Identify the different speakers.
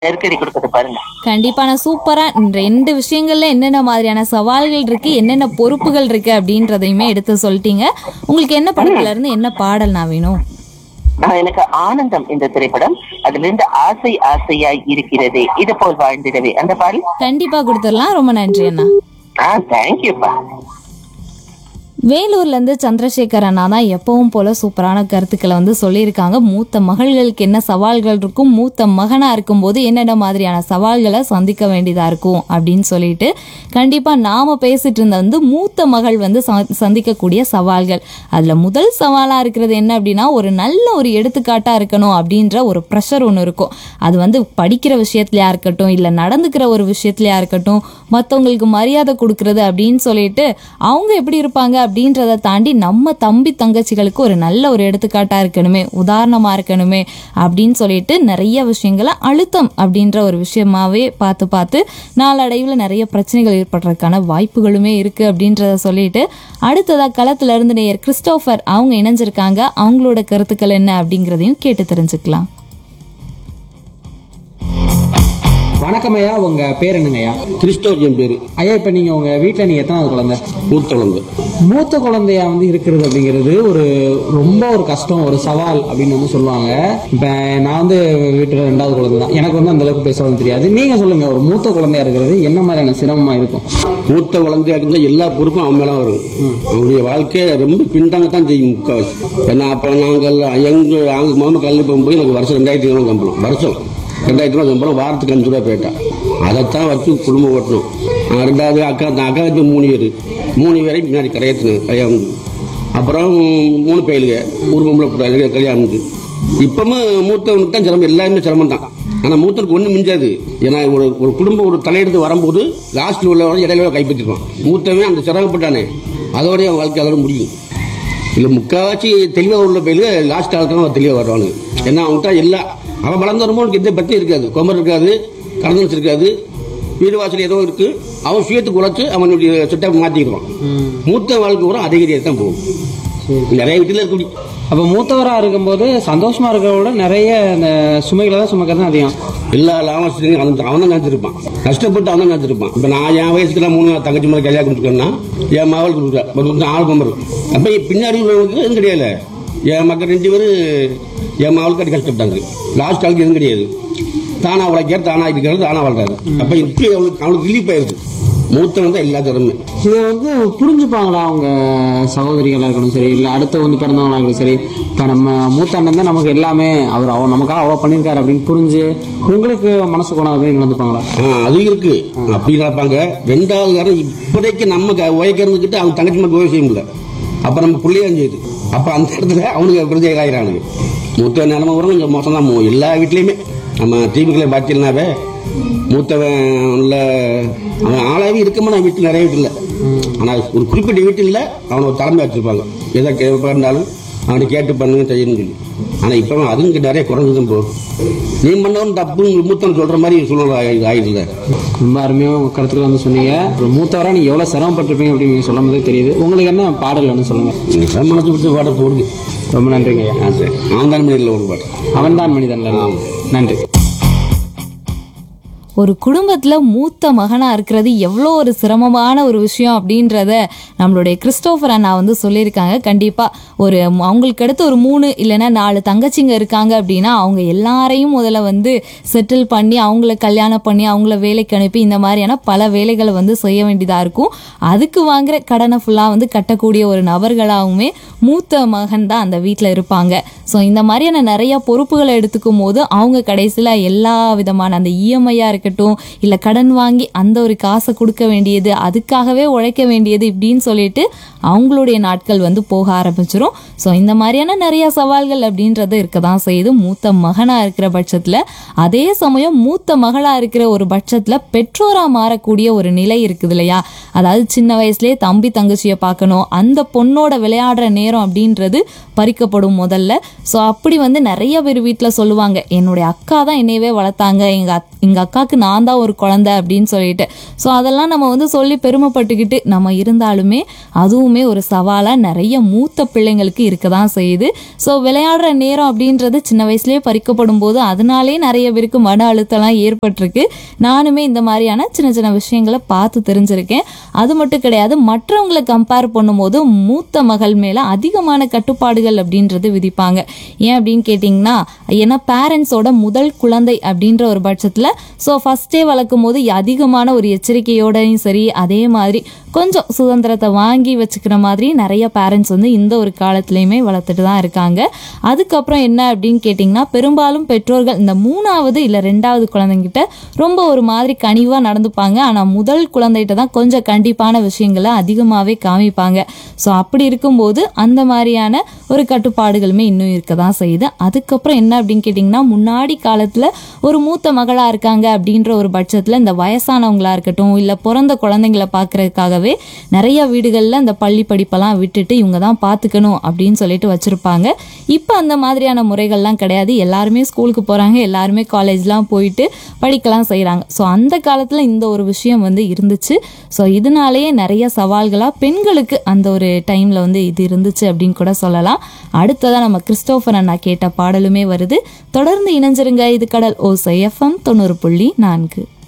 Speaker 1: நெருக்கடி கொடுக்குது பாருங்க
Speaker 2: கண்டிப்பா நான் சூப்பரா இந்த ரெண்டு விஷயங்கள்ல என்னென்ன மாதிரியான சவால்கள் இருக்கு என்னென்ன பொறுப்புகள் இருக்கு அப்படின்றதையுமே எடுத்து சொல்லிட்டீங்க உங்களுக்கு என்ன படத்துல இருந்து என்ன பாடல் நான் வேணும்
Speaker 1: ஆஹ் எனக்கு ஆனந்தம் இந்த திரைப்படம் அதுல இருந்து ஆசை ஆசையாய் இருக்கிறதே இது போல் வாழ்ந்திடவே அந்த பாடல்
Speaker 2: கண்டிப்பா கொடுத்துடலாம் ரொம்ப நன்றி அண்ணா
Speaker 1: ஆ தேங்க்யூப்பா
Speaker 2: வேலூர்ல இருந்து சந்திரசேகர் அண்ணா தான் எப்பவும் போல சூப்பரான கருத்துக்களை வந்து சொல்லியிருக்காங்க மூத்த மகள்களுக்கு என்ன சவால்கள் இருக்கும் மூத்த மகனா இருக்கும்போது என்னென்ன மாதிரியான சவால்களை சந்திக்க வேண்டியதா இருக்கும் அப்படின்னு சொல்லிட்டு கண்டிப்பா நாம பேசிட்டு இருந்த வந்து மூத்த மகள் வந்து ச- சந்திக்கக்கூடிய சவால்கள் அதுல முதல் சவாலா இருக்கிறது என்ன அப்படின்னா ஒரு நல்ல ஒரு எடுத்துக்காட்டா இருக்கணும் அப்படின்ற ஒரு ப்ரெஷர் ஒன்று இருக்கும் அது வந்து படிக்கிற விஷயத்துலயா இருக்கட்டும் இல்ல நடந்துக்கிற ஒரு விஷயத்துலயா இருக்கட்டும் மற்றவங்களுக்கு மரியாதை கொடுக்கறது அப்படின்னு சொல்லிட்டு அவங்க எப்படி இருப்பாங்க அப்படின்றத தாண்டி நம்ம தம்பி தங்கச்சிகளுக்கு ஒரு நல்ல ஒரு எடுத்துக்காட்டா இருக்கணுமே உதாரணமா இருக்கணுமே அப்படின்னு சொல்லிட்டு நிறைய விஷயங்களை அழுத்தம் அப்படின்ற ஒரு விஷயமாவே பார்த்து பார்த்து நாளடைவில் நிறைய பிரச்சனைகள் ஏற்படுறதுக்கான வாய்ப்புகளுமே இருக்கு அப்படின்றத சொல்லிட்டு அடுத்ததா களத்துல இருந்து நேயர் கிறிஸ்டோபர் அவங்க இணைஞ்சிருக்காங்க அவங்களோட கருத்துக்கள் என்ன அப்படிங்கிறதையும் கேட்டு தெரிஞ்சுக்கலாம்
Speaker 3: வணக்கம் ஐயா உங்க பேர் என்னங்க ஐயா
Speaker 4: கிறிஸ்டோர் என் பேரு
Speaker 3: ஐயா இப்ப நீங்க உங்க வீட்ல நீங்க எத்தனாவது குழந்தை
Speaker 4: மூத்த குழந்தை
Speaker 3: மூத்த குழந்தையா வந்து இருக்கிறது அப்படிங்கிறது ஒரு ரொம்ப ஒரு கஷ்டம் ஒரு சவால் அப்படின்னு வந்து சொல்லுவாங்க இப்ப நான் வந்து வீட்டுல ரெண்டாவது குழந்தை தான் எனக்கு வந்து அந்த அளவுக்கு பேசவும் தெரியாது நீங்க சொல்லுங்க ஒரு மூத்த குழந்தையா இருக்கிறது என்ன மாதிரியான சிரமமா இருக்கும்
Speaker 4: மூத்த குழந்தையா இருந்தா எல்லா பொறுப்பும் அவன் மேல வரும் அவனுடைய வாழ்க்கையை ரொம்ப பின்தாங்கத்தான் செய்யும் முக்கால்வாசி ஏன்னா அப்ப நாங்கள் எங்க நாங்கள் மாமா கல்வி போகும்போது எனக்கு வருஷம் ரெண்டாயிரத்தி ஐநூறு சம்பளம் வருஷம் ரெண்டாயிரத்தி ரூபா சம்பளம் வாரத்துக்கு அஞ்சு ரூபா போயிட்டா அதைத்தான் வச்சு குடும்பம் ஓட்டணும் ஆஹ் ரெண்டாவது அக்கா அந்த அக்கா வச்சு மூணு பேர் மூணு பேரையும் பின்னாடி கரையத்துனேன் கல்யாணம் அப்புறம் மூணு பயிலுங்க ஒரு பொம்பளை பிள்ளை கல்யாணம் இப்பவும் மூத்தவனுக்கு தான் சிரமம் எல்லாருமே சிரமம் தான் ஆனா மூத்தனுக்கு ஒண்ணும் மிஞ்சாது ஏன்னா ஒரு ஒரு குடும்பம் ஒரு தலையெடுத்து வரும்போது லாஸ்ட்ல உள்ளவன் இடையில கைப்பற்றிருப்பான் மூத்தவன் அந்த சிரமப்பட்டானே அதோடய அவன் வாழ்க்கை அதோட முடியும் இல்ல முக்காவாசி தெளிவா உள்ள பயிலுக லாஸ்ட் காலத்துல அவன் தெளிவா வருவானுங்க ஏன்னா அவன்கிட்ட எல்லா அவன் வளர்ந்து வரும்போது அவனுக்கு எந்த பிரச்சனையும் இருக்காது கொமர் இருக்காது கடந்தன்ஸ் இருக்காது வீடு வாசல் ஏதோ இருக்கு அவன் சுயத்துக்கு உழைச்சு அவனுடைய செட்டப் மாத்திடுவான் மூத்த வாழ்க்கை கூட அதே கதியாக தான் போகும் நிறைய வீட்டுல இருக்க முடியும்
Speaker 3: அப்ப மூத்தவரா இருக்கும்போது சந்தோஷமா இருக்கிறத விட நிறைய அந்த சுமைகளை தான் சுமக்கிறது தான் அதிகம்
Speaker 4: எல்லா லாபத்தையும் அவன் அவன் தான் நினைச்சிருப்பான் கஷ்டப்பட்டு அவன் தான் நினைச்சிருப்பான் இப்ப நான் என் வயசுக்கு நான் மூணு தங்கச்சி மாதிரி கல்யாணம் கொடுத்துருக்கேன்னா என் மகள் கொடுக்குறா ஒரு ஆள் பம்பர் அப்ப பின்னாடி உள்ளவங்களுக்கு எதுவும் கிடையாது என் மக்கள் ரெண்டு பேரும் என் மகளுக்கு அடி கஷ்டப்பட்டாங்க லாஸ்ட் ஆளுக்கு எதுவும் கிடையாது தானா உழைக்கிறார் தானா இருக்கிறது தானா வாழ்றாரு அப்ப இப்ப அவனுக்கு அவனுக்கு ரிலீஃப் ஆயிருது மூத்தவன் தான் எல்லா திறமை
Speaker 3: இதை வந்து புரிஞ்சுப்பாங்களா அவங்க சகோதரிகளா இருக்கணும் சரி இல்ல அடுத்த வந்து பிறந்தவங்களா இருக்கணும் சரி இப்ப நம்ம மூத்த அண்ணன் தான் நமக்கு எல்லாமே அவர் அவ நமக்காக அவ்வளவு பண்ணிருக்காரு அப்படின்னு புரிஞ்சு உங்களுக்கு மனசு கோணம் அப்படின்னு நடந்துப்பாங்களா
Speaker 4: ஆ, அது இருக்கு அப்படி நினைப்பாங்க ரெண்டாவது காரணம் இப்போதைக்கு நம்ம க- உழைக்கிறதுக்கிட்ட அவங்க தங்கச்சி மட்டும் உதவி செய்ய முடியல அப்ப நம்ம பிள்ளைய செய்யுது அப்ப அந்த இடத்துல அவனுக்கு பிரச்சனை ஆகிறானுங்க மூத்த நிலைமை வரும் கொஞ்சம் மோசம் தான் போகும் எல்லா வீட்லயுமே நம்ம டிவிக்களை பார்த்தீங்கன்னாவே மூத்தவன் உள்ள அவன் ஆளாவே இருக்கமா நான் வீட்டில் நிறைய வீட்டில் ஆனா ஒரு குறிப்பிட்ட வீட்டில் அவனை ஒரு தலைமை வச்சிருப்பாங்க எதை கேட்பா இருந்தாலும் அவனை கேட்டு பண்ணுங்க செய்யணும்னு சொல்லி ஆனா இப்ப அதுவும் இங்க நிறைய குறைஞ்சதும் போகும் நீ பண்ணவன் தப்பு மூத்தவன் சொல்ற மாதிரி சூழ்நிலை ஆயி- ஆயிடுதுல
Speaker 3: ரொம்ப அருமையா உங்க கருத்துக்கள் வந்து சொன்னீங்க ஒரு மூத்தவரா நீங்க எவ்வளவு சிரமப்பட்டிருப்பீங்க அப்படின்னு நீங்க சொல்லும் போதே தெரியுது உங்களுக்கு என்ன பாடல் வேணும் சொல்லுங்க
Speaker 4: நீ மனசு பிடிச்ச பாட போடுங்க
Speaker 3: ரொம்ப நன்றிங்க ஐயா
Speaker 4: ஆ சரி அவன் தான் மணியில் ஒரு பாட்டு
Speaker 3: அவன்தான் மனிதன்ல நன்றி
Speaker 2: ஒரு குடும்பத்துல மூத்த மகனா இருக்கிறது எவ்வளோ ஒரு சிரமமான ஒரு விஷயம் அப்படின்றத நம்மளுடைய கிறிஸ்டோபர் அண்ணா வந்து சொல்லியிருக்காங்க கண்டிப்பா ஒரு ம- அவங்களுக்கு அடுத்து ஒரு மூணு இல்லைன்னா நாலு தங்கச்சிங்க இருக்காங்க அப்படின்னா அவங்க எல்லாரையும் முதல்ல வந்து செட்டில் பண்ணி அவங்கள கல்யாணம் பண்ணி அவங்கள வேலைக்கு அனுப்பி இந்த மாதிரியான பல வேலைகளை வந்து செய்ய வேண்டியதா இருக்கும் அதுக்கு வாங்குற கடனை ஃபுல்லா வந்து கட்டக்கூடிய ஒரு நபர்களாகவுமே மூத்த மகன் தான் அந்த வீட்டில் இருப்பாங்க ஸோ இந்த மாதிரியான நிறைய பொறுப்புகளை எடுத்துக்கும் போது அவங்க கடைசியில் எல்லா விதமான அந்த இஎம்ஐயா இருக்கட்டும் இல்லை கடன் வாங்கி அந்த ஒரு காசை கொடுக்க வேண்டியது அதுக்காகவே உழைக்க வேண்டியது இப்படின்னு சொல்லிட்டு அவங்களுடைய நாட்கள் வந்து போக ஆரம்பிச்சிரும் ஸோ இந்த மாதிரியான நிறைய சவால்கள் அப்படின்றது இருக்க தான் செய்யுது மூத்த மகனாக இருக்கிற பட்சத்தில் அதே சமயம் மூத்த மகளாக இருக்கிற ஒரு பட்சத்தில் பெற்றோராக மாறக்கூடிய ஒரு நிலை இருக்குது இல்லையா அதாவது சின்ன வயசுலேயே தம்பி தங்கச்சியை பார்க்கணும் அந்த பொண்ணோட விளையாடுற நேரம் அப்படின்றது பறிக்கப்படும் முதல்ல ஸோ அப்படி வந்து நிறைய பேர் வீட்டில் சொல்லுவாங்க என்னுடைய அக்கா தான் என்னையவே வளர்த்தாங்க எங்கள் எங்கள் அக்காவுக்கு நான் தான் ஒரு குழந்தை அப்படின்னு சொல்லிட்டு ஸோ அதெல்லாம் நம்ம வந்து சொல்லி பெருமைப்பட்டுக்கிட்டு நம்ம இருந்தாலுமே அதுவுமே ஒரு சவாலாக நிறைய மூத்த பிள்ளைங்களுக்கு இருக்க தான் செய்யுது ஸோ விளையாடுற நேரம் அப்படின்றது சின்ன வயசுலேயே பறிக்கப்படும் போது அதனாலே நிறைய பேருக்கு மன அழுத்தம்லாம் ஏற்பட்டிருக்கு நானுமே இந்த மாதிரியான சின்ன சின்ன விஷயங்களை பார்த்து தெரிஞ்சிருக்கேன் அது மட்டும் கிடையாது மற்றவங்களை கம்பேர் பண்ணும்போது மூத்த மகள் மேலே அதிகமான கட்டுப்பாடுகள் அப்படின்றது விதிப்பாங்க ஏன் அப்படின்னு கேட்டிங்கன்னா ஏன்னா பேரண்ட்ஸோட முதல் குழந்தை அப்படின்ற ஒரு பட்சத்தில் ஸோ ஃபஸ்ட்டே வளர்க்கும் போது அதிகமான ஒரு எச்சரிக்கையோடையும் சரி அதே மாதிரி கொஞ்சம் சுதந்திரத்தை வாங்கி வச்சுக்கிற மாதிரி நிறைய பேரண்ட்ஸ் வந்து இந்த ஒரு காலத்துலேயுமே வளர்த்துட்டு தான் இருக்காங்க அதுக்கப்புறம் என்ன அப்படின்னு கேட்டிங்கன்னா பெரும்பாலும் பெற்றோர்கள் இந்த மூணாவது இல்லை ரெண்டாவது குழந்தைங்கிட்ட ரொம்ப ஒரு மாதிரி கனிவாக நடந்துப்பாங்க ஆனால் முதல் குழந்தைகிட்ட தான் கொஞ்சம் கண்டிப்பான விஷயங்களை அதிகமாகவே காமிப்பாங்க ஸோ அப்படி இருக்கும்போது அந்த மாதிரியான ஒரு கட்டுப்பாடுகளுமே இன்னும் இருக்க தான் செய்யுது அதுக்கப்புறம் என்ன அப்படின்னு கேட்டிங்கன்னா முன்னாடி காலத்தில் ஒரு மூத்த மகளாக இருக்காங்க அப்படின்ற ஒரு பட்சத்தில் இந்த வயசானவங்களா இருக்கட்டும் இல்லை பிறந்த குழந்தைங்கள பார்க்கறதுக்காகவே நிறைய வீடுகளில் இந்த பள்ளி படிப்பெல்லாம் விட்டுட்டு இவங்க தான் பார்த்துக்கணும் அப்படின்னு சொல்லிட்டு வச்சுருப்பாங்க இப்போ அந்த மாதிரியான முறைகள்லாம் கிடையாது எல்லாருமே ஸ்கூலுக்கு போகிறாங்க எல்லாருமே காலேஜ்லாம் போயிட்டு படிக்கலாம் செய்கிறாங்க ஸோ அந்த காலத்தில் இந்த ஒரு விஷயம் வந்து இருந்துச்சு ஸோ இதனாலேயே நிறைய சவால்களாக பெண்களுக்கு அந்த ஒரு டைமில் வந்து இது இருந்துச்சு அப்படின்னு கூட சொல்லலாம் அடுத்ததாக நம்ம கிறிஸ்டோஃபர் அண்ணா கேட்ட பாடலுமே வருது தொடர்ந்து இணைஞ்சிருங்க இது கடல் ஓசை எஃப்எம் தொண்ணூறு புள்ளி நான்கு